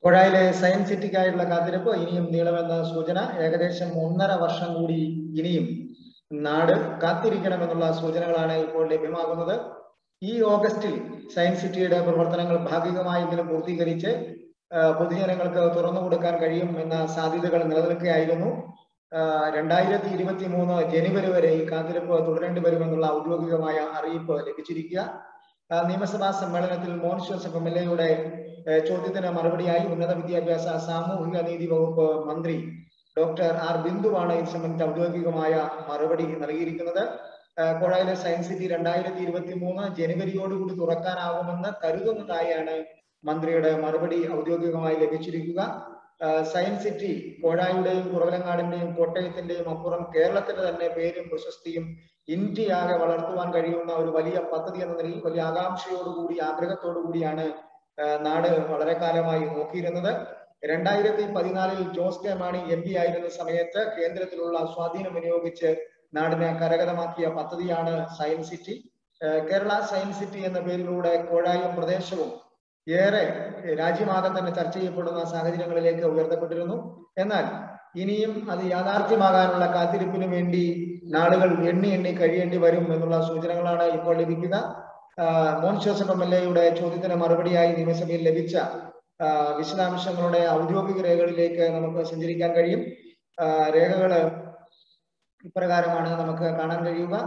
കൊഴായിലെ science സിറ്റിക്കായുള്ള കാത്തിരിപ്പ് ഇനിയും നീളുമെന്ന സൂചന ഏകദേശം ഒന്നര വർഷം കൂടി ഇനിയും നാട് കാത്തിരിക്കണമെന്നുള്ള സൂചനകളാണ് ഇപ്പോൾ ലഭ്യമാകുന്നത് ഈ ഓഗസ്റ്റിൽ സയൻസ് സിറ്റിയുടെ പ്രവർത്തനങ്ങൾ ഭാഗികമായെങ്കിലും പൂർത്തീകരിച്ച് ആ, പൊതുജനങ്ങൾക്ക് തുറന്നു കൊടുക്കാൻ കഴിയും എന്ന സാധ്യതകൾ നിലനിൽക്കുകയായിരുന്നു ആ, രണ്ടായിരത്തി ഇരുപത്തി മൂന്ന് ജനുവരി വരെ ഈ കാത്തിരിപ്പ് തുടരേണ്ടി വരുമെന്നുള്ള ഔദ്യോഗികമായ അറിയിപ്പ് ലഭിച്ചിരിക്കുക ആ, നിയമസഭാ സമ്മേളനത്തിൽ മോൻ ജോസഫ് എം എൽ എയുടെ ചോദ്യത്തിന് മറുപടിയായി ഉന്നത വിദ്യാഭ്യാസ സാമൂഹിക നീതി വകുപ്പ് മന്ത്രി ഡോക്ടർ ആർ ബിന്ദുവാണ് ഇത് സംബന്ധിച്ച് ഔദ്യോഗികമായ മറുപടി നൽകിയിരിക്കുന്നത് ആ, കോഴായിലെ സയൻസ് സിറ്റി രണ്ടായിരത്തി ഇരുപത്തി മൂന്ന് ജനുവരിയോടുകൂടി തുറക്കാനാകുമെന്ന് കരുതുന്നതായാണ് മന്ത്രിയുടെ മറുപടി ഔദ്യോഗികമായി ലഭിച്ചിരിക്കുക ആ, സയൻസ് സിറ്റി കോഴായുടെയും കുറവലങ്ങാടിന്റെയും കോട്ടയത്തിന്റെയും അപ്പുറം കേരളത്തിന്റെ തന്നെ പേരും പ്രശസ്തിയും ഇന്ത്യയാകെ വളർത്തുവാൻ കഴിയുന്ന ഒരു വലിയ പദ്ധതി എന്ന നിലയിൽ വലിയ ആകാംക്ഷയോടുകൂടി ആഗ്രഹത്തോടു കൂടിയാണ് ആ, നാട് വളരെ കാലമായി നോക്കിയിരുന്നത് രണ്ടായിരത്തി പതിനാലിൽ Jose K Mani M P ആയിരുന്ന സമയത്ത് കേന്ദ്രത്തിലുള്ള സ്വാധീനം വിനിയോഗിച്ച് നാടിനെ കരകതമാക്കിയ പദ്ധതിയാണ് സയൻസ് സിറ്റി ഏഹ് കേരള സയൻസ് സിറ്റി എന്ന പേരിലൂടെ കോഴായും പ്രദേശവും ഏറെ രാജ്യമാകെ തന്നെ ചർച്ച ചെയ്യപ്പെടുന്ന സാഹചര്യങ്ങളിലേക്ക് ഉയർത്തപ്പെട്ടിരുന്നു എന്നാൽ ഇനിയും അത് യാഥാർത്ഥ്യമാകാനുള്ള കാത്തിരിപ്പിന് വേണ്ടി നാളുകൾ എണ്ണി എണ്ണി കഴിയേണ്ടി വരും എന്നുള്ള സൂചനകളാണ് ഇപ്പോൾ ലഭിക്കുക ആഹ് മോൻ ജോസഫ് എം എൽ എയുടെ ചോദ്യത്തിന് മറുപടിയായി നിയമസഭയിൽ ലഭിച്ച ആഹ് വിശദാംശങ്ങളുടെ ഔദ്യോഗിക രേഖകളിലേക്ക് നമുക്ക് സഞ്ചരിക്കാൻ കഴിയും ആഹ് രേഖകള് ഇപ്രകാരമാണ് നമുക്ക് കാണാൻ കഴിയുക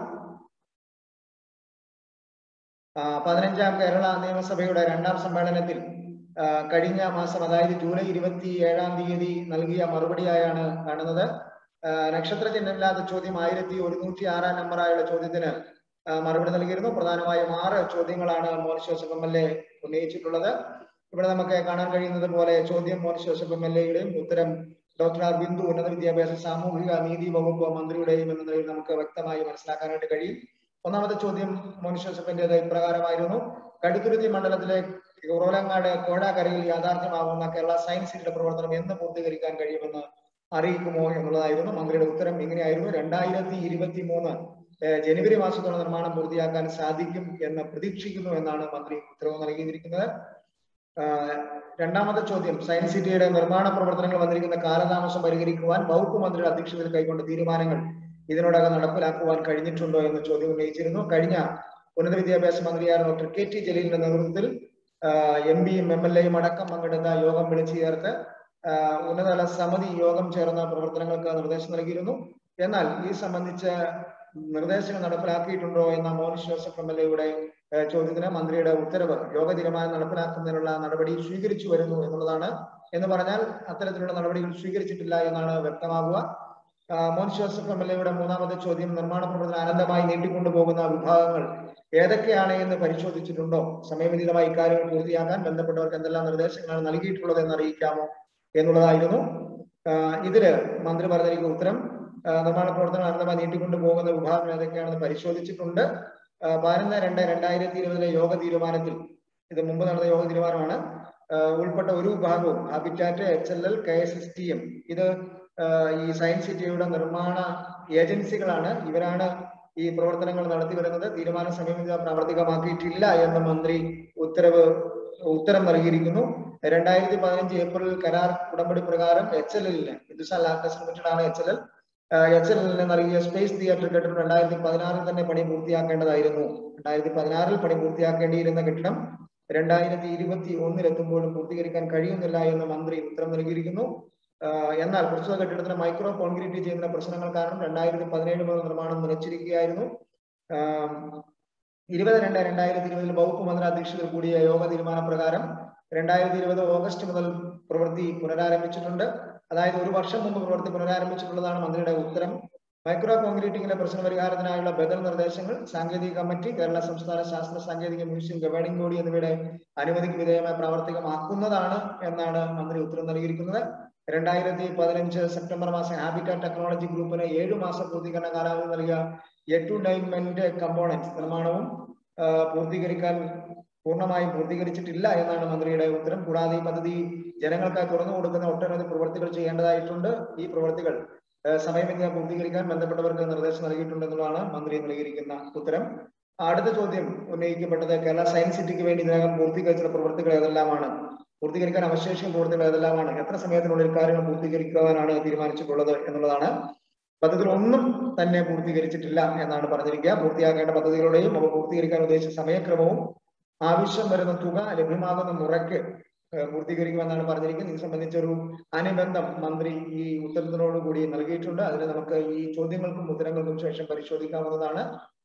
ആ, പതിനഞ്ചാം കേരള നിയമസഭയുടെ രണ്ടാം സമ്മേളനത്തിൽ ആ, കഴിഞ്ഞ മാസം അതായത് ജൂലൈ ഇരുപത്തി ഏഴാം തീയതി നൽകിയ മറുപടിയായാണ് കാണുന്നത് ആ, നക്ഷത്ര ചിഹ്നമില്ലാത്ത ചോദ്യം ആയിരത്തി ഒരുന്നൂറ്റി ആറാം നമ്പറായുള്ള ചോദ്യത്തിന് ആ, മറുപടി നൽകിയിരുന്നു പ്രധാനമായും ആറ് ചോദ്യങ്ങളാണ് Mon Joseph M L A ഉന്നയിച്ചിട്ടുള്ളത് ഇവിടെ നമുക്ക് കാണാൻ കഴിയുന്നത് പോലെ ചോദ്യം മോൻ ജോസഫ് എം എൽ എയുടെയും ഉത്തരം ഡോക്ടർ ആർ ബിന്ദു ഉന്നത വിദ്യാഭ്യാസ സാമൂഹിക നീതി വകുപ്പ് മന്ത്രിയുടെയും എന്ന നിലയിൽ നമുക്ക് വ്യക്തമായി മനസ്സിലാക്കാനായിട്ട് കഴിയും ഒന്നാമത്തെ ചോദ്യം മോൻ ജോസഫിന്റേത് ഇപ്രകാരമായിരുന്നു കടുത്തുരുത്തി മണ്ഡലത്തിലെ കുറവലങ്ങാട് കോഴാക്കരയിൽ യാഥാർത്ഥ്യമാകുന്ന കേരള സയൻസ് സിറ്റിയുടെ പ്രവർത്തനം എന്ന് പൂർത്തീകരിക്കാൻ കഴിയുമെന്ന് അറിയിക്കുമോ എന്നുള്ളതായിരുന്നു മന്ത്രിയുടെ ഉത്തരം ഇങ്ങനെയായിരുന്നു രണ്ടായിരത്തി ഇരുപത്തി മൂന്ന് ജനുവരി മാസത്തോടെ നിർമ്മാണം പൂർത്തിയാക്കാൻ സാധിക്കും എന്ന് പ്രതീക്ഷിക്കുന്നു എന്നാണ് മന്ത്രി ഉത്തരവ് നൽകിയിരിക്കുന്നത് ആഹ് രണ്ടാമത്തെ ചോദ്യം സയൻസ് സിറ്റിയുടെ നിർമ്മാണ പ്രവർത്തനങ്ങൾ വന്നിരിക്കുന്ന കാലതാമസം പരിഹരിക്കുവാൻ വകുപ്പ് മന്ത്രിയുടെ അധ്യക്ഷതയിൽ കൈക്കൊണ്ട തീരുമാനങ്ങൾ ഇതിനോടകം നടപ്പിലാക്കുവാൻ കഴിഞ്ഞിട്ടുണ്ടോ എന്ന ചോദ്യം ഉന്നയിച്ചിരുന്നു കഴിഞ്ഞ ഉന്നത വിദ്യാഭ്യാസ മന്ത്രിയായ ഡോക്ടർ കെ ടി ജലീലിന്റെ നേതൃത്വത്തിൽ എം പിയും എം എൽ എയും അടക്കം പങ്കെടുത്ത യോഗം വിളിച്ചു ചേർത്ത് ആഹ് ഉന്നതതല സമിതി യോഗം ചേർന്ന പ്രവർത്തനങ്ങൾക്ക് നിർദ്ദേശം നൽകിയിരുന്നു എന്നാൽ ഈ സംബന്ധിച്ച നിർദ്ദേശങ്ങൾ നടപ്പിലാക്കിയിട്ടുണ്ടോ എന്ന മോനിഷ് ജോസഫ് എം എൽ എയുടെ ചോദ്യത്തിന് മന്ത്രിയുടെ ഉത്തരവ് യോഗ തീരുമാനം നടപ്പിലാക്കുന്നതിനുള്ള നടപടി സ്വീകരിച്ചു വരുന്നു എന്നുള്ളതാണ് എന്ന് പറഞ്ഞാൽ അത്തരത്തിലുള്ള നടപടികൾ സ്വീകരിച്ചിട്ടില്ല എന്നാണ് വ്യക്തമാകുക ആഹ് മോൻ ജോസഫ് എം എൽ എയുടെ മൂന്നാമത്തെ ചോദ്യം നിർമ്മാണ പ്രവർത്തനം അനന്തമായി നീട്ടിക്കൊണ്ടുപോകുന്ന വിഭാഗങ്ങൾ ഏതൊക്കെയാണ് എന്ന് പരിശോധിച്ചിട്ടുണ്ടോ സമയബന്ധിതമായി ഇക്കാര്യങ്ങൾ പൂർത്തിയാക്കാൻ ബന്ധപ്പെട്ടവർക്ക് എന്തെല്ലാം നിർദ്ദേശങ്ങളാണ് നൽകിയിട്ടുള്ളത് എന്ന് അറിയിക്കാമോ എന്നുള്ളതായിരുന്നു ആഹ് ഇതില് മന്ത്രി പറഞ്ഞിരിക്കുന്ന ഉത്തരം ആഹ് നിർമ്മാണ പ്രവർത്തനം അനന്തമായി നീട്ടിക്കൊണ്ടു പോകുന്ന വിഭാഗങ്ങൾ ഏതൊക്കെയാണെന്ന് പരിശോധിച്ചിട്ടുണ്ട് ആഹ് പതിനൊന്ന് രണ്ട് രണ്ടായിരത്തി ഇരുപതിലെ യോഗ തീരുമാനത്തിൽ ഇത് മുമ്പ് നടന്ന യോഗ തീരുമാനമാണ് ആഹ് ഉൾപ്പെട്ട ഒരു വിഭാഗവും habitat H L L K S S T M ഇത് ആഹ് ഈ സയൻസ് സിറ്റിയുടെ നിർമ്മാണ ഏജൻസികളാണ് ഇവരാണ് ഈ പ്രവർത്തനങ്ങൾ നടത്തി വരുന്നത് തീരുമാന സമയബന്ധിത പ്രാവർത്തികമാക്കിയിട്ടില്ല എന്ന് മന്ത്രി ഉത്തരവ് ഉത്തരം നൽകിയിരിക്കുന്നു രണ്ടായിരത്തി പതിനഞ്ച് ഏപ്രിൽ കരാർ ഉടമ്പടി പ്രകാരം എച്ച് എൽ എല്ലിന് ഹിന്ദുസ്ഥാൻ ലാക്ടസ് ലിമിറ്റഡ് ആണ് H L L H L എല്ലിന് നൽകിയ സ്പേസ് തിയേറ്റർ കെട്ടിടം രണ്ടായിരത്തി പതിനാറിൽ തന്നെ പണി പൂർത്തിയാക്കേണ്ടതായിരുന്നു രണ്ടായിരത്തി പതിനാറിൽ പണി പൂർത്തിയാക്കേണ്ടിയിരുന്ന കെട്ടിടം രണ്ടായിരത്തി ഇരുപത്തി ഒന്നിലെത്തുമ്പോഴും പൂർത്തീകരിക്കാൻ കഴിയുന്നില്ല എന്ന് മന്ത്രി ഉത്തരം നൽകിയിരിക്കുന്നു ആഹ് എന്നാൽ പ്രസ്തുത കെട്ടിടത്തിന് മൈക്രോ കോൺക്രീറ്റ് ചെയ്യുന്ന പ്രശ്നങ്ങൾ കാരണം രണ്ടായിരത്തി പതിനേഴ് മുതൽ നിർമ്മാണം നിലച്ചിരിക്കുകയായിരുന്നു ആഹ് ഇരുപത് രണ്ട് രണ്ടായിരത്തി ഇരുപതിൽ വകുപ്പ് മന്ത്രി അധ്യക്ഷതയിൽ കൂടിയ യോഗ തീരുമാന പ്രകാരം രണ്ടായിരത്തി ഇരുപത് ഓഗസ്റ്റ് മുതൽ പ്രവൃത്തി പുനരാരംഭിച്ചിട്ടുണ്ട് അതായത് ഒരു വർഷം മുമ്പ് പ്രവൃത്തി പുനരാരംഭിച്ചിട്ടുള്ളതാണ് മന്ത്രിയുടെ ഉത്തരം മൈക്രോ കോൺക്രീറ്റിംഗിലെ പ്രശ്ന പരിഹാരത്തിനായുള്ള ബദൽ നിർദ്ദേശങ്ങൾ സാങ്കേതിക കമ്മിറ്റി കേരള സംസ്ഥാന ശാസ്ത്ര സാങ്കേതിക മ്യൂസിയം ഗവേണിംഗ് ബോഡി എന്നിവയുടെ അനുമതിക്ക് വിധേയമായി പ്രാവർത്തികമാക്കുന്നതാണ് എന്നാണ് മന്ത്രി ഉത്തരം നൽകിയിരിക്കുന്നത് രണ്ടായിരത്തി പതിനഞ്ച് സെപ്റ്റംബർ മാസം ഹാബിറ്റാറ്റ് ടെക്നോളജി ഗ്രൂപ്പിന് ഏഴു മാസം പൂർത്തീകരണ കാലാവധി നൽകിയ എട്ടു ഡൈമെന്റ് കമ്പോണൻസ് നിർമ്മാണവും ആ, പൂർത്തീകരിക്കാൻ പൂർണ്ണമായും പൂർത്തീകരിച്ചിട്ടില്ല എന്നാണ് മന്ത്രിയുടെ ഉത്തരം കൂടാതെ ഈ പദ്ധതി ജനങ്ങൾക്കായി തുറന്നു കൊടുക്കുന്ന ഒട്ടനവധി പ്രവൃത്തികൾ ചെയ്യേണ്ടതായിട്ടുണ്ട് ഈ പ്രവൃത്തികൾ ആ, സമയബന്ധിതമായി പൂർത്തീകരിക്കാൻ ബന്ധപ്പെട്ടവർക്ക് നിർദ്ദേശം നൽകിയിട്ടുണ്ടെന്നുള്ളതാണ് മന്ത്രി നൽകിയിരിക്കുന്ന ഉത്തരം അടുത്ത ചോദ്യം ഉന്നയിക്കപ്പെട്ടത് കേരള സയൻസ് സിറ്റിക്ക് വേണ്ടി ഇതിനകം പൂർത്തീകരിച്ച പ്രവൃത്തികൾ ഏതെല്ലാമാണ് പൂർത്തീകരിക്കാൻ അവശേഷിക്കുന്ന പ്രവൃത്തികൾ ഏതെല്ലാമാണ് എത്ര സമയത്തിനുള്ളിൽ കാര്യങ്ങൾ പൂർത്തീകരിക്കുവാനാണ് തീരുമാനിച്ചിട്ടുള്ളത് എന്നുള്ളതാണ് പദ്ധതികൾ ഒന്നും തന്നെ പൂർത്തീകരിച്ചിട്ടില്ല എന്നാണ് പറഞ്ഞിരിക്കുക പൂർത്തിയാക്കേണ്ട പദ്ധതികളുടെയും അവ പൂർത്തീകരിക്കാൻ ഉദ്ദേശിച്ച സമയക്രമവും ആവശ്യം വരുന്ന തുക ലഭ്യമാകുന്ന മുറയ്ക്ക് പൂർത്തീകരിക്കുമെന്നാണ് പറഞ്ഞിരിക്കുന്നത് ഇത് സംബന്ധിച്ചൊരു അനുബന്ധം മന്ത്രി ഈ ഉത്തരത്തിനോട് കൂടി നൽകിയിട്ടുണ്ട് അതിന് നമുക്ക് ഈ ചോദ്യങ്ങൾക്കും ഉത്തരങ്ങൾക്കും ശേഷം പരിശോധിക്കാവുന്നതാണ്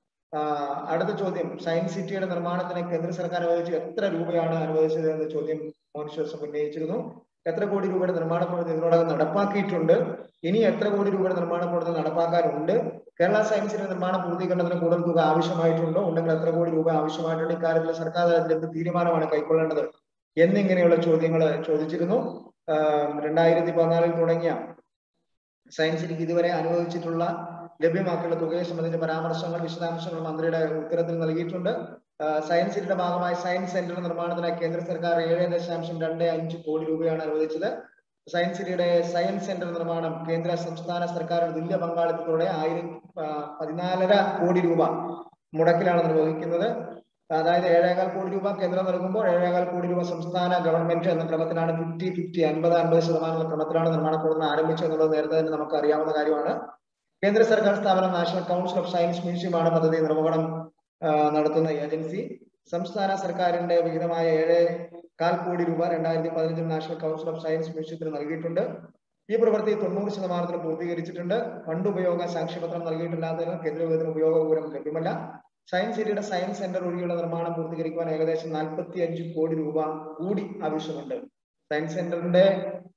അടുത്ത ചോദ്യം സയൻസ് സിറ്റിയുടെ നിർമ്മാണത്തിന് കേന്ദ്ര സർക്കാർ അനുവദിച്ച് എത്ര രൂപയാണ് അനുവദിച്ചത് എന്ന ചോദ്യം മോനിശ്വാസം ഉന്നയിച്ചിരുന്നു എത്ര കോടി രൂപയുടെ നിർമ്മാണ പ്രവൃത്തി ഇതിനോടകം നടപ്പാക്കിയിട്ടുണ്ട് ഇനി എത്ര കോടി രൂപയുടെ നിർമ്മാണ പ്രവൃത്തി നടപ്പാക്കാനുണ്ട് കേരള സയൻസിന്റെ നിർമ്മാണ പൂർത്തീകരണത്തിന് കൂടുതൽ തുക ആവശ്യമായിട്ടുണ്ടോ ഉണ്ടെങ്കിൽ എത്ര കോടി രൂപ ആവശ്യമായിട്ടുണ്ട് ഇക്കാര്യത്തിൽ സർക്കാർ തലത്തിൽ എന്ത് തീരുമാനമാണ് കൈക്കൊള്ളേണ്ടത് എന്നിങ്ങനെയുള്ള ചോദ്യങ്ങൾ ചോദിച്ചിരുന്നു രണ്ടായിരത്തി പതിനാലിൽ തുടങ്ങിയ സയൻസിലേക്ക് ഇതുവരെ അനുവദിച്ചിട്ടുള്ള ലഭ്യമാക്കിയുള്ള തുകയെ സംബന്ധിച്ച പരാമർശങ്ങൾ വിശദാംശങ്ങൾ മന്ത്രിയുടെ ഉത്തരത്തിൽ നൽകിയിട്ടുണ്ട് സയൻസിന്റെ ഭാഗമായി സയൻസ് സെന്റർ നിർമ്മാണത്തിനായി കേന്ദ്ര സർക്കാർ ഏഴ് ദശാംശം രണ്ട് അഞ്ച് കോടി രൂപയാണ് അനുവദിച്ചത് സയൻസ് സിറ്റിയുടെ സയൻസ് സെന്റർ നിർമ്മാണം കേന്ദ്ര സംസ്ഥാന സർക്കാരുടെ തുല്യ പങ്കാളിത്തത്തോടെ ആയിരം പതിനാലര കോടി രൂപ മുടക്കിലാണ് നിർവഹിക്കുന്നത് അതായത് ഏഴേകാൽ കോടി രൂപ കേന്ദ്രം നൽകുമ്പോൾ ഏഴേകാൽ കോടി രൂപ സംസ്ഥാന ഗവൺമെന്റ് എന്ന ക്രമത്തിലാണ് ഫിഫ്റ്റി ഫിഫ്റ്റി അൻപത് അൻപത് ശതമാനം എന്ന ക്രമത്തിലാണ് നിർമ്മാണ പ്രവർത്തനം ആരംഭിച്ചത് എന്നുള്ളത് നേരത്തെ തന്നെ നമുക്ക് അറിയാവുന്ന കാര്യമാണ് കേന്ദ്ര സർക്കാർ സ്ഥാപനം നാഷണൽ കൗൺസിൽ ഓഫ് സയൻസ് മ്യൂസിയമാണ് പദ്ധതി നിർവഹണം നടത്തുന്ന ഏജൻസി സംസ്ഥാന സർക്കാരിന്റെ വിഹിതമായ ഏഴ് കാൽ കോടി രൂപ രണ്ടായിരത്തി പതിനഞ്ചിൽ നാഷണൽ കൗൺസിൽ ഓഫ് സയൻസ് മ്യൂസിയത്തിന് നൽകിയിട്ടുണ്ട് ഈ പ്രവൃത്തി തൊണ്ണൂറ് ശതമാനത്തിന് പൂർത്തീകരിച്ചിട്ടുണ്ട് ഫണ്ട് ഉപയോഗ സാക്ഷ്യപത്രം നൽകിയിട്ടില്ലാത്തതിനാൽ കേന്ദ്ര വിഹിതത്തിന് ഉപയോഗ വിവരം ലഭ്യമല്ല സയൻസ് സിറ്റിയുടെ സയൻസ് സെന്റർ ഒഴികെയുള്ള നിർമ്മാണം പൂർത്തീകരിക്കുവാൻ ഏകദേശം നാൽപ്പത്തി അഞ്ച് കോടി രൂപ കൂടി ആവശ്യമുണ്ട് സയൻസ് സെന്ററിന്റെ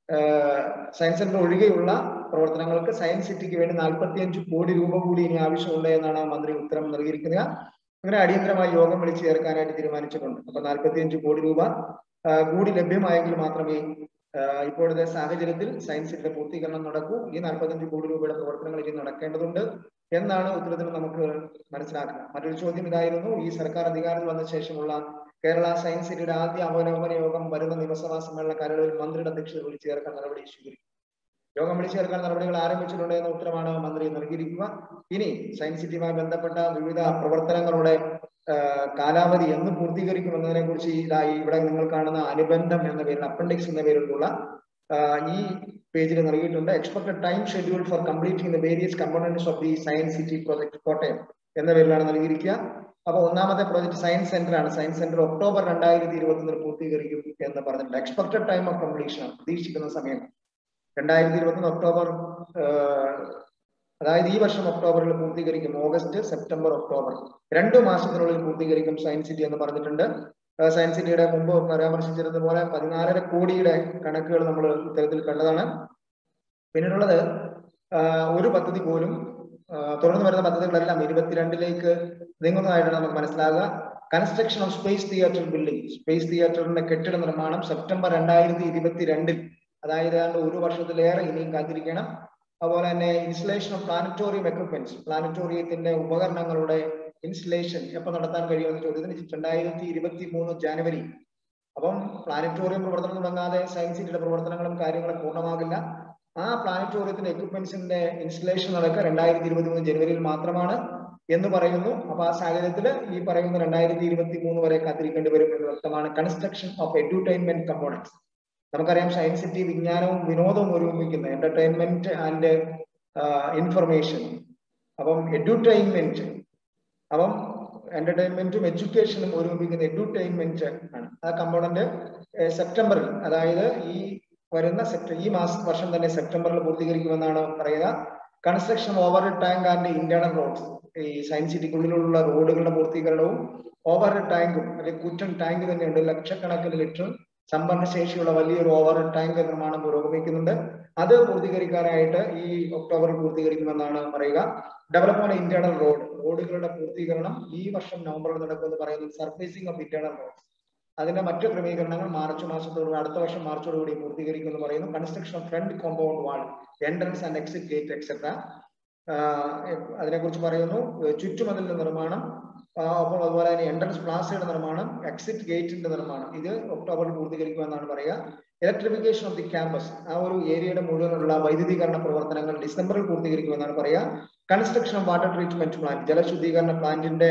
സയൻസ് സെന്റർ ഒഴികെയുള്ള പ്രവർത്തനങ്ങൾക്ക് സയൻസ് സിറ്റിക്ക് വേണ്ടി നാൽപ്പത്തി അഞ്ച് കോടി രൂപ കൂടി ഇനി ആവശ്യമുണ്ട് എന്നാണ് മന്ത്രി ഉത്തരം നൽകിയിരിക്കുന്നത് അങ്ങനെ അടിയന്തരമായി യോഗം വിളിച്ചു ചേർക്കാനായിട്ട് തീരുമാനിച്ചിട്ടുണ്ട് അപ്പൊ നാൽപ്പത്തി അഞ്ച് കോടി രൂപ കൂടി ലഭ്യമായെങ്കിൽ മാത്രമേ ഇപ്പോഴത്തെ സാഹചര്യത്തിൽ സയൻസ് സിറ്റിയുടെ പൂർത്തീകരണം നടക്കൂ ഈ നാൽപ്പത്തഞ്ച് കോടി രൂപയുടെ പ്രവർത്തനങ്ങൾ ഇനി നടക്കേണ്ടതുണ്ട് എന്നാണ് ഉത്തരത്തിൽ നമുക്ക് മനസ്സിലാക്കുക മറ്റൊരു ചോദ്യം ഇതായിരുന്നു ഈ സർക്കാർ അധികാരത്തിൽ വന്ന ശേഷമുള്ള കേരള സയൻസ് സിറ്റിയുടെ ആദ്യ അവലോകന യോഗം വരുന്ന നിയമസഭാ സമ്മേളന കാലയളവിൽ മന്ത്രിയുടെ അധ്യക്ഷത വിളിച്ചു ചേർക്കാൻ നടപടി സ്വീകരിക്കും യോഗം വിളിച്ചു ചേർക്കാൻ നടപടികൾ ആരംഭിച്ചിട്ടുണ്ട് എന്ന ഉത്തരമാണ് മന്ത്രി നൽകിയിരിക്കുക ഇനി സയൻസ് സിറ്റിയുമായി ബന്ധപ്പെട്ട വിവിധ പ്രവർത്തനങ്ങളുടെ കാലാവധി എന്ന് പൂർത്തീകരിക്കും എന്നതിനെ കുറിച്ച് ഇതായി ഇവിടെ നിങ്ങൾ കാണുന്ന അനുബന്ധം എന്ന പേരിൽ അപ്പൻഡിക്സ് എന്ന പേരിലുള്ള ഈ പേജിൽ നൽകിയിട്ടുണ്ട് expected time schedule for completing the various components of the science city project Kottayam എന്ന പേരിലാണ് നൽകിയിരിക്കുക അപ്പൊ ഒന്നാമത്തെ പ്രോജക്ട് സയൻസ് സെന്റർ ആണ് സയൻസ് സെന്റർ ഒക്ടോബർ രണ്ടായിരത്തി ഇരുപത്തി ഒന്നിൽ പൂർത്തീകരിക്കും എന്ന് പറഞ്ഞിട്ടുണ്ട് എക്സ്പെക്ടഡ് ടൈം ഓഫ് കംപ്ലീഷൻ ആണ് പ്രതീക്ഷിക്കുന്ന സമയം രണ്ടായിരത്തി ഇരുപത്തി ഒന്ന് ഒക്ടോബർ അതായത് ഈ വർഷം ഒക്ടോബറിൽ പൂർത്തീകരിക്കും ഓഗസ്റ്റ് സെപ്റ്റംബർ ഒക്ടോബർ രണ്ടു മാസത്തിനുള്ളിൽ പൂർത്തീകരിക്കും സയൻസ് സിറ്റി എന്ന് പറഞ്ഞിട്ടുണ്ട് സയൻസ് സിറ്റിയുടെ മുമ്പ് പരാമർശിച്ചിരുന്നത് പോലെ പതിനാലര കോടിയുടെ കണക്കുകൾ നമ്മൾ ഇത്തരത്തിൽ കണ്ടതാണ് പിന്നീടുള്ളത് ഒരു പദ്ധതി പോലും തുടർന്ന് വരുന്ന പദ്ധതികളെല്ലാം ഇരുപത്തിരണ്ടിലേക്ക് നീങ്ങുന്നതായിട്ടാണ് നമുക്ക് മനസ്സിലാകുക construction of space theatre building space തിയേറ്ററിന്റെ കെട്ടിട നിർമ്മാണം സെപ്റ്റംബർ രണ്ടായിരത്തി ഇരുപത്തിരണ്ടിൽ അതായത് ഏതാണ്ട് ഒരു വർഷത്തിലേറെ ഇനിയും കാത്തിരിക്കണം അതുപോലെ തന്നെ ഇൻസ്റ്റലേഷൻ ഓഫ് പ്ലാനറ്റോറിയം എക്വിപ്മെന്റ്സ് പ്ലാനറ്റോറിയത്തിന്റെ ഉപകരണങ്ങളുടെ ഇൻസ്റ്റലേഷൻ എപ്പോൾ നടത്താൻ കഴിയുമെന്ന ചോദ്യത്തിന് രണ്ടായിരത്തി ഇരുപത്തി മൂന്ന് ജാനുവരി അപ്പം പ്ലാനറ്റോറിയം പ്രവർത്തനം തുടങ്ങാതെ സയൻസ് സിറ്റിയുടെ പ്രവർത്തനങ്ങളും കാര്യങ്ങളും പൂർണ്ണമാകില്ല ആ പ്ലാനറ്റോറിയത്തിന്റെ എക്വിപ്മെന്റ്സിന്റെ ഇൻസ്റ്റലേഷൻ നടക്കുക രണ്ടായിരത്തി ഇരുപത്തി മൂന്ന് ജനുവരിയിൽ മാത്രമാണ് എന്ന് പറയുന്നു അപ്പൊ ആ സാഹചര്യത്തിൽ ഈ പറയുന്ന രണ്ടായിരത്തി ഇരുപത്തി മൂന്ന് വരെ കാത്തിരിക്കേണ്ടി വരും എന്ന് വ്യക്തമാണ് കൺസ്ട്രക്ഷൻ ഓഫ് എഡ്യൂട്ടൈൻമെന്റ് കമ്പോണൻസ് നമുക്കറിയാം സയൻസ് സിറ്റി വിജ്ഞാനവും വിനോദവും ഒരുമിക്കുന്ന എന്റർടൈൻമെന്റ് ആൻഡ് ഇൻഫർമേഷൻ അപ്പം എഡ്യൂട്ടൈൻമെന്റ് അപ്പം എന്റർടൈൻമെന്റും എഡ്യൂക്കേഷനും ഒരുമിപ്പിക്കുന്ന എഡ്യൂട്ടൈൻമെന്റ് ആണ് ആ കമ്പോണന്റ് സെപ്റ്റംബറിൽ അതായത് ഈ വരുന്ന സെപ്റ്റ ഈ മാസം വർഷം തന്നെ സെപ്റ്റംബറിൽ പൂർത്തീകരിക്കുമെന്നാണ് പറയുക construction over tank and internal roads ഈ സയൻസ് സിറ്റിക്കുള്ളിലുള്ള റോഡുകളുടെ പൂർത്തീകരണവും ഓവർ ടാങ്കും അല്ലെങ്കിൽ കുറ്റൻ ടാങ്ക് തന്നെയുണ്ട് ലക്ഷക്കണക്കിന് ലിറ്റർ സംഭരണ ശേഷിയുള്ള വലിയൊരു ഓവർ ടാങ്ക് നിർമ്മാണം പുരോഗമിക്കുന്നുണ്ട് അത് പൂർത്തീകരിക്കാനായിട്ട് ഈ ഒക്ടോബറിൽ പൂർത്തീകരിക്കുമെന്നാണ് പറയുക ഡെവലപ്മെന്റ് ഇന്റേണൽ റോഡ് റോഡുകളുടെ പൂർത്തീകരണം ഈ വർഷം നവംബറിൽ നടക്കുമെന്ന് പറയുന്നത് സർഫേസിംഗ് ഓഫ് ഇന്റേണൽ റോഡ്സ് അതിന്റെ മറ്റു ക്രമീകരണങ്ങൾ മാർച്ച് മാസത്തോടുകൂടി അടുത്ത വർഷം മാർച്ചോടുകൂടി പൂർത്തീകരിക്കുമെന്ന് പറയുന്നു construction of front compound wall entrance and exit gate etcetera അതിനെക്കുറിച്ച് പറയുന്നു ചുറ്റുമതിലിന്റെ നിർമ്മാണം ഒപ്പം അതുപോലെ തന്നെ എൻട്രൻസ് പ്ലാസയുടെ നിർമ്മാണം എക്സിറ്റ് ഗേറ്റിന്റെ നിർമ്മാണം ഇത് ഒക്ടോബറിൽ പൂർത്തീകരിക്കുമെന്നാണ് പറയുക ഇലക്ട്രിഫിക്കേഷൻ ഓഫ് ദി ക്യാമ്പസ് ആ ഒരു ഏരിയയുടെ മുഴുവനുള്ള വൈദ്യുതീകരണ പ്രവർത്തനങ്ങൾ ഡിസംബറിൽ പൂർത്തീകരിക്കുമെന്നാണ് പറയുക construction of water treatment plant ജലശുദ്ധീകരണ പ്ലാന്റിന്റെ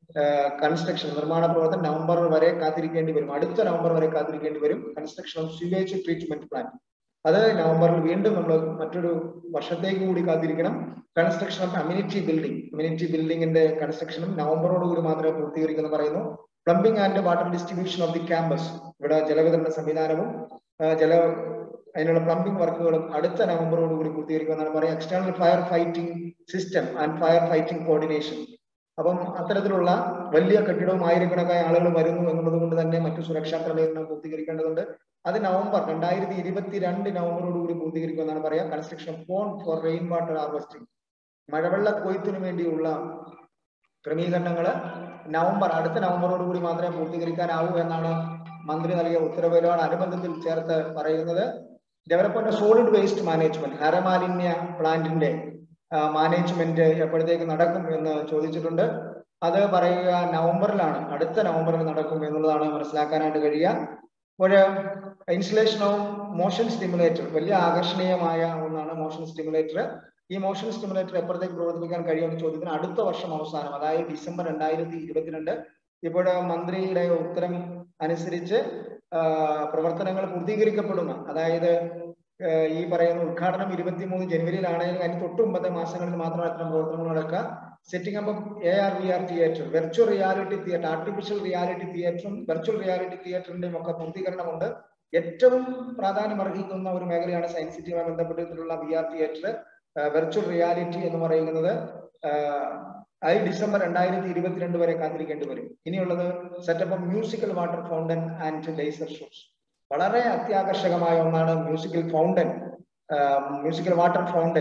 കൺസ്ട്രക്ഷൻ നിർമ്മാണ പ്രവർത്തനം നവംബർ വരെ കാത്തിരിക്കേണ്ടി വരും അടുത്ത നവംബർ വരെ കാത്തിരിക്കേണ്ടി വരും construction of sewage treatment plant അത് നവംബറിൽ വീണ്ടും നമ്മൾ മറ്റൊരു വർഷത്തേക്ക് കൂടി കാത്തിരിക്കണം construction of community building community ബിൽഡിംഗിന്റെ കൺസ്ട്രക്ഷനും നവംബറോടുകൂടി മാത്രമേ പൂർത്തീകരിക്കുമെന്ന് പറയുന്നു plumbing and water distribution of the campus ഇവിടെ ജലവിതരണ സംവിധാനവും ജല അതിനുള്ള പ്ലംബിംഗ് വർക്കുകളും അടുത്ത നവംബറോടുകൂടി പൂർത്തീകരിക്കുമെന്നാണ് പറയുക external fire fighting system and fire fighting coordination അപ്പം അത്തരത്തിലുള്ള വലിയ കെട്ടിടവും ആയിരക്കണക്കായ ആളുകൾ വരുന്നു എന്നുള്ളത് കൊണ്ട് തന്നെ മറ്റു സുരക്ഷാ ക്രമീകരണം പൂർത്തീകരിക്കേണ്ടതുണ്ട് അത് നവംബർ രണ്ടായിരത്തി ഇരുപത്തിരണ്ട് നവംബറോടുകൂടി പൂർത്തീകരിക്കുമെന്നാണ് പറയാ construction phone for rain water harvesting മഴവെള്ള കൊയ്ത്തിനു വേണ്ടിയുള്ള ക്രമീകരണങ്ങൾ നവംബർ അടുത്ത നവംബറോടുകൂടി മാത്രമേ പൂർത്തീകരിക്കാനാവൂ എന്നാണ് മന്ത്രി നൽകിയ ഉത്തരവിനോട് അനുബന്ധത്തിൽ ചേർത്ത് പറയുന്നത് ഡെവലപ്മെന്റ് സോളിഡ് വേസ്റ്റ് മാനേജ്മെന്റ് ഹരമാലിന്യ പ്ലാന്റിന്റെ മാനേജ്മെന്റ് എപ്പോഴത്തേക്ക് നടക്കും എന്ന് ചോദിച്ചിട്ടുണ്ട് അത് പറയുക നവംബറിലാണ് അടുത്ത നവംബറിൽ നടക്കും എന്നുള്ളതാണ് മനസ്സിലാക്കാനായിട്ട് കഴിയുക ഒരു ഇൻസ്റ്റലേഷൻ ഓഫ് മോഷൻ സ്റ്റിമുലേറ്റർ വലിയ ആകർഷണീയമായ ഒന്നാണ് മോഷൻ സ്റ്റിമുലേറ്റർ ഈ മോഷൻ സ്റ്റിമുലേറ്റർ എപ്പോഴത്തേക്ക് പ്രവർത്തിപ്പിക്കാൻ കഴിയുമെന്ന് ചോദ്യത്തിന് അടുത്ത വർഷം അവസാനം അതായത് ഡിസംബർ രണ്ടായിരത്തി ഇരുപത്തിരണ്ട് ഇപ്പോൾ മന്ത്രിയുടെ ഉത്തരം അനുസരിച്ച് പ്രവർത്തനങ്ങൾ പൂർത്തീകരിക്കപ്പെടുന്ന അതായത് ഈ പറയുന്ന ഉദ്ഘാടനം ഇരുപത്തിമൂന്ന് ജനുവരിയിലാണെങ്കിൽ അതിന് തൊട്ട് മുമ്പത്തെ മാസങ്ങളിൽ മാത്രം അത്തരം പ്രവർത്തനങ്ങൾ നടക്കുക setting up A R V R theatre virtual reality theatre artificial reality തിയേറ്ററും വെർച്വൽ റിയാലിറ്റി തിയേറ്ററിന്റെയും ഒക്കെ പൂർത്തീകരണമുണ്ട് ഏറ്റവും പ്രാധാന്യം അർഹിക്കുന്ന ഒരു മേഖലയാണ് സയൻസ് സിറ്റിയുമായി ബന്ധപ്പെട്ടിട്ടുള്ള V R theatre virtual reality എന്ന് പറയുന്നത് അത് ഡിസംബർ രണ്ടായിരത്തി ഇരുപത്തിരണ്ട് വരെ കാത്തിരിക്കേണ്ടി വരും ഇനിയുള്ളത് setup of musical water fountain and laser shows വളരെ അത്യാകർഷകമായ ഒന്നാണ് musical fountain musical water fountain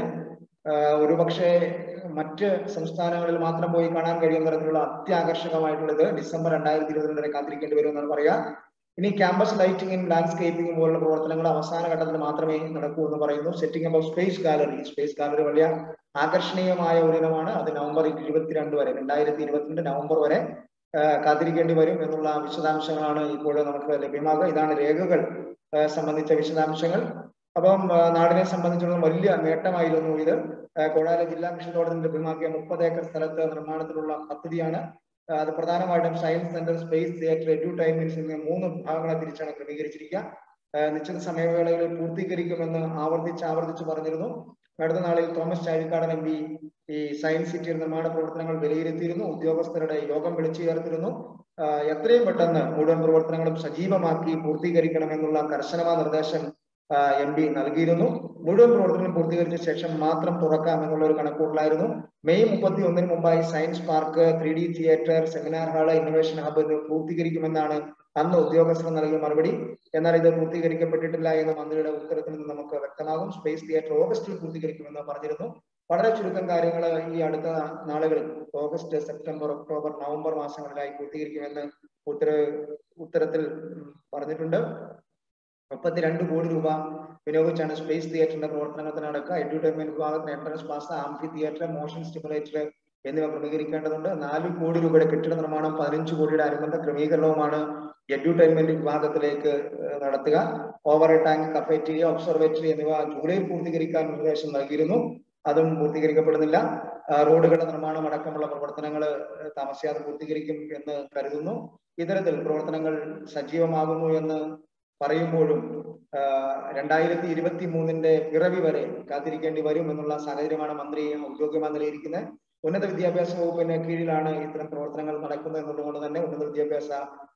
ഒരു പക്ഷേ മറ്റ് സംസ്ഥാനങ്ങളിൽ മാത്രം പോയി കാണാൻ കഴിയുന്ന തരത്തിലുള്ള അത്യാകർഷകമായിട്ടുള്ളത് ഡിസംബർ രണ്ടായിരത്തി ഇരുപത്തിരണ്ട് വരെ കാത്തിരിക്കേണ്ടി വരും എന്നാണ് പറയുക ഇനി ക്യാമ്പസ് ലൈറ്റിംഗും ലാൻഡ്സ്കേപ്പിംഗും പോലുള്ള പ്രവർത്തനങ്ങൾ അവസാന ഘട്ടത്തിൽ മാത്രമേ നടക്കൂ എന്ന് പറയുന്നു setting up space gallery space gallery വലിയ ആകർഷണീയമായ ഒരിനമാണ് അത് നവംബർ ഇരുപത്തിരണ്ട് വരെ രണ്ടായിരത്തി ഇരുപത്തിരണ്ട് നവംബർ വരെ കാത്തിരിക്കേണ്ടി വരും എന്നുള്ള വിശദാംശങ്ങളാണ് ഇപ്പോൾ നമുക്ക് ലഭ്യമാകുക ഇതാണ് രേഖകൾ സംബന്ധിച്ച വിശദാംശങ്ങൾ അപ്പം നാടിനെ സംബന്ധിച്ചിടത്തോളം വലിയ നേട്ടമായിരുന്നു ഇത് കോടാല ജില്ലാ കൃഷിത്തോടെ ലഭ്യമാക്കിയ മുപ്പത് ഏക്കർ സ്ഥലത്ത് നിർമ്മാണത്തിലുള്ള പദ്ധതിയാണ് അത് പ്രധാനമായിട്ടും science centre space theatre edutainments എന്നിങ്ങനെ മൂന്ന് ഭാഗങ്ങളെ തിരിച്ചാണ് ക്രമീകരിച്ചിരിക്കുക നിശ്ചിത സമയവേളകളിൽ പൂർത്തീകരിക്കുമെന്ന് ആവർത്തിച്ച് ആവർത്തിച്ച് പറഞ്ഞിരുന്നു അടുത്ത നാളിൽ തോമസ് ചാഴിക്കാടൻ എം പി ഈ സയൻസ് സിറ്റി നിർമ്മാണ പ്രവർത്തനങ്ങൾ വിലയിരുത്തിയിരുന്നു ഉദ്യോഗസ്ഥരുടെ യോഗം വിളിച്ചു ചേർത്തിരുന്നു എത്രയും പെട്ടെന്ന് മുഴുവൻ പ്രവർത്തനങ്ങളും സജീവമാക്കി പൂർത്തീകരിക്കണമെന്നുള്ള കർശനമായ നിർദ്ദേശം എം പി നൽകിയിരുന്നു മുഴുവൻ പ്രവർത്തനങ്ങളും പൂർത്തീകരിച്ച ശേഷം മാത്രം തുറക്കാം എന്നുള്ള ഒരു കണക്കൂട്ടലായിരുന്നു മെയ് മുപ്പത്തി ഒന്നിന് മുമ്പായി science park three D theatre seminar hall innovation hub എന്നിവ പൂർത്തീകരിക്കുമെന്നാണ് അന്ന് ഉദ്യോഗസ്ഥർ നൽകിയ മറുപടി എന്നാൽ ഇത് പൂർത്തീകരിക്കപ്പെട്ടിട്ടില്ല എന്ന് മന്ത്രിയുടെ ഉത്തരത്തിൽ നിന്ന് നമുക്ക് വ്യക്തമാകും സ്പേസ് തിയേറ്റർ ഓഗസ്റ്റിൽ പൂർത്തീകരിക്കുമെന്ന് പറഞ്ഞിരുന്നു വളരെ ചുരുക്കം കാര്യങ്ങൾ ഈ അടുത്ത നാളുകളിൽ ഓഗസ്റ്റ് സെപ്റ്റംബർ ഒക്ടോബർ നവംബർ മാസങ്ങളിലായി പൂർത്തീകരിക്കുമെന്ന് ഉത്തര ഉത്തരത്തിൽ പറഞ്ഞിട്ടുണ്ട് മുപ്പത്തിരണ്ട് കോടി രൂപ വിനിയോഗിച്ചാണ് സ്പേസ് തിയേറ്ററിന്റെ പ്രവർത്തനങ്ങൾ നടക്കുക എഡ്യൂട്ടൈൻമെന്റ് വിഭാഗത്തിന് entrance pass amphitheatre motion stimulator എന്നിവ ക്രമീകരിക്കേണ്ടതുണ്ട് നാല് കോടി രൂപയുടെ കെട്ടിട നിർമ്മാണം പതിനഞ്ച് കോടിയുടെ അനുബന്ധ ക്രമീകരണവുമാണ് എഡ്യൂട്ടൈൻമെന്റ് വിഭാഗത്തിലേക്ക് നടത്തുക ഓവർ ടാങ്ക് കഫേറ്റീരിയ ഒബ്സർവേറ്ററി എന്നിവ ജൂലൈയിൽ പൂർത്തീകരിക്കാൻ നിർദ്ദേശം നൽകിയിരുന്നു അതും പൂർത്തീകരിക്കപ്പെടുന്നില്ല റോഡുകളുടെ നിർമ്മാണം അടക്കമുള്ള പ്രവർത്തനങ്ങൾ താമസിയാതെ പൂർത്തീകരിക്കും എന്ന് കരുതുന്നു ഇത്തരത്തിൽ പ്രവർത്തനങ്ങൾ സജീവമാകുന്നു എന്ന് പറയുമ്പോഴും രണ്ടായിരത്തി ഇരുപത്തി മൂന്നിന്റെ പിറവി വരെ കാത്തിരിക്കേണ്ടി വരും എന്നുള്ള സാഹചര്യമാണ് മന്ത്രി ഔദ്യോഗികമായി നിലയിരിക്കുന്നത് ഉന്നത വിദ്യാഭ്യാസ വകുപ്പിന് കീഴിലാണ് ഇത്തരം പ്രവർത്തനങ്ങൾ നടക്കുന്നത് എന്നുള്ളതുകൊണ്ട് തന്നെ ഉന്നത വിദ്യാഭ്യാസ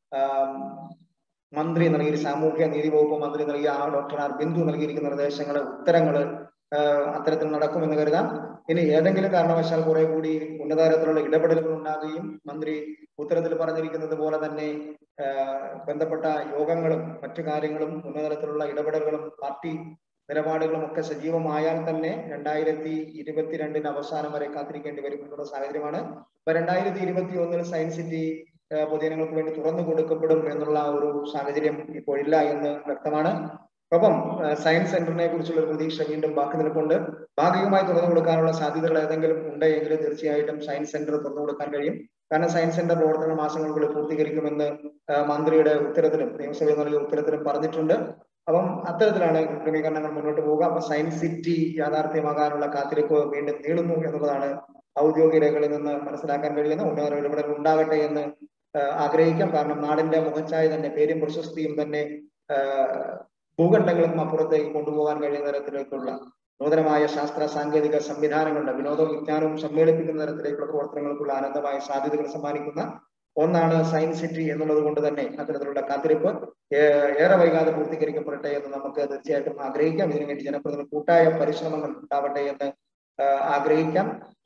മന്ത്രി നൽകിയ സാമൂഹ്യ നീതി വകുപ്പ് മന്ത്രി നൽകിയ ആ ഡോക്ടർ ആർ ബിന്ദു നൽകിയിരിക്കുന്ന നിർദ്ദേശങ്ങൾ ഉത്തരങ്ങൾ അത്തരത്തിൽ നടക്കുമെന്ന് കരുതാം ഇനി ഏതെങ്കിലും കാരണവശാൽ കുറെ കൂടി ഉന്നതതലത്തിലുള്ള ഇടപെടലുകൾ ഉണ്ടാകുകയും മന്ത്രി ഉത്തരത്തിൽ പറഞ്ഞിരിക്കുന്നത് പോലെ തന്നെ ബന്ധപ്പെട്ട യോഗങ്ങളും മറ്റു കാര്യങ്ങളും ഉന്നതതലത്തിലുള്ള ഇടപെടലുകളും പാർട്ടി നിലപാടുകളും ഒക്കെ സജീവമായാൽ തന്നെ രണ്ടായിരത്തി ഇരുപത്തിരണ്ടിന് അവസാനം വരെ കാത്തിരിക്കേണ്ടി വരും എന്നുള്ള സാഹചര്യമാണ് ഇപ്പൊ രണ്ടായിരത്തി ഇരുപത്തി ഒന്നിൽ സയൻസ് സിറ്റി പൊതുജനങ്ങൾക്ക് വേണ്ടി തുറന്നു കൊടുക്കപ്പെടും എന്നുള്ള ഒരു സാഹചര്യം ഇപ്പോഴില്ല എന്ന് വ്യക്തമാണ് ഒപ്പം സയൻസ് സെന്ററിനെ കുറിച്ചുള്ള പ്രതീക്ഷ വീണ്ടും ബാക്കി നിൽപ്പുണ്ട് ഭാഗികമായി തുറന്നു കൊടുക്കാനുള്ള സാധ്യതകൾ ഏതെങ്കിലും ഉണ്ടെങ്കിൽ തീർച്ചയായിട്ടും സയൻസ് സെന്റർ തുറന്നു കൊടുക്കാൻ കഴിയും കാരണം സയൻസ് സെന്റർ പ്രവർത്തന മാസങ്ങൾക്കുള്ളിൽ പൂർത്തീകരിക്കുമെന്ന് മന്ത്രിയുടെ ഉത്തരത്തിലും നിയമസഭയിൽ നൽകിയ ഉത്തരത്തിലും പറഞ്ഞിട്ടുണ്ട് അപ്പം അത്തരത്തിലാണ് ക്രമീകരണങ്ങൾ മുന്നോട്ട് പോവുക അപ്പൊ സയൻസ് സിറ്റി യാഥാർത്ഥ്യമാകാനുള്ള കാത്തിരിപ്പ് വീണ്ടും നീളുന്നു എന്നുള്ളതാണ് ഔദ്യോഗിക രേഖകളിൽ നിന്ന് മനസ്സിലാക്കാൻ കഴിയുന്ന ഉന്നത ഇടപെടൽ ഉണ്ടാകട്ടെ എന്ന് ആഗ്രഹിക്കാം കാരണം നാടിന്റെ മുഖച്ഛായ തന്നെ പേരും പ്രശസ്തിയും തന്നെ ഭൂഖണ്ഡങ്ങൾക്കും അപ്പുറത്തേക്ക് കൊണ്ടുപോകാൻ കഴിയുന്ന തരത്തിലേക്കുള്ള നൂതനമായ ശാസ്ത്ര സാങ്കേതിക സംവിധാനങ്ങളുടെ വിനോദവും വിജ്ഞാനവും സമ്മേളിപ്പിക്കുന്ന തരത്തിലേക്കുള്ള പ്രവർത്തനങ്ങൾക്കുള്ള അനന്തമായ സാധ്യതകൾ സമ്മാനിക്കുന്ന ഒന്നാണ് സയൻസ് സിറ്റി എന്നുള്ളത് കൊണ്ട് തന്നെ അത്തരത്തിലുള്ള കാത്തിരിപ്പ് ഏറെ വൈകാതെ പൂർത്തീകരിക്കപ്പെടട്ടെ എന്ന് നമുക്ക് തീർച്ചയായിട്ടും ആഗ്രഹിക്കാം ഇതിനുവേണ്ടി ജനപ്രതിനിധി കൂട്ടായ പരിശ്രമങ്ങൾ ഉണ്ടാവട്ടെ എന്ന് ആഗ്രഹിക്കാം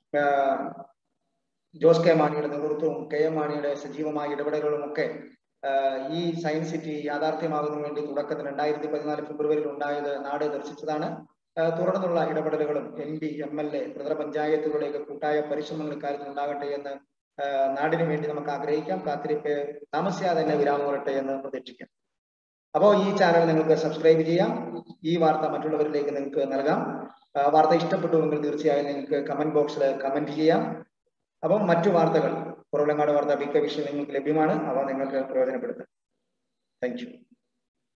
ജോസ് കെ മാണിയുടെ നേതൃത്വവും കെ എം മാണിയുടെ സജീവമായ ഇടപെടലുകളും ഒക്കെ ഈ സയൻസ് സിറ്റി യാഥാർത്ഥ്യമാകുന്നതിന് വേണ്ടി തുടക്കത്തിൽ രണ്ടായിരത്തി പതിനാല് ഫെബ്രുവരിയിൽ ഉണ്ടായത് നാട് ദർശിച്ചതാണ് തുടർന്നുള്ള ഇടപെടലുകളും M P M L A ത്രിതല പഞ്ചായത്തുകളുടെയൊക്കെ കൂട്ടായ പരിശ്രമങ്ങൾ കാര്യത്തിൽ ഉണ്ടാകട്ടെ എന്ന് നാടിനു വേണ്ടി നമുക്ക് ആഗ്രഹിക്കാം കാത്തിരിപ്പ് താമസിയാതെ തന്നെ വിരാമം വരട്ടെ എന്ന് പ്രതീക്ഷിക്കാം അപ്പോൾ ഈ ചാനൽ നിങ്ങൾക്ക് സബ്സ്ക്രൈബ് ചെയ്യാം ഈ വാർത്ത മറ്റുള്ളവരിലേക്ക് നിങ്ങൾക്ക് നൽകാം വാർത്ത ഇഷ്ടപ്പെട്ടുവെങ്കിൽ തീർച്ചയായും നിങ്ങൾക്ക് കമന്റ് ബോക്സിൽ കമന്റ് ചെയ്യാം അപ്പം മറ്റു വാർത്തകൾ കുറവിലങ്ങാട് വാർത്ത ബി കെ വിഷയം നിങ്ങൾക്ക് ലഭ്യമാണ് അവ നിങ്ങൾക്ക് പ്രയോജനപ്പെടുത്താം താങ്ക് യു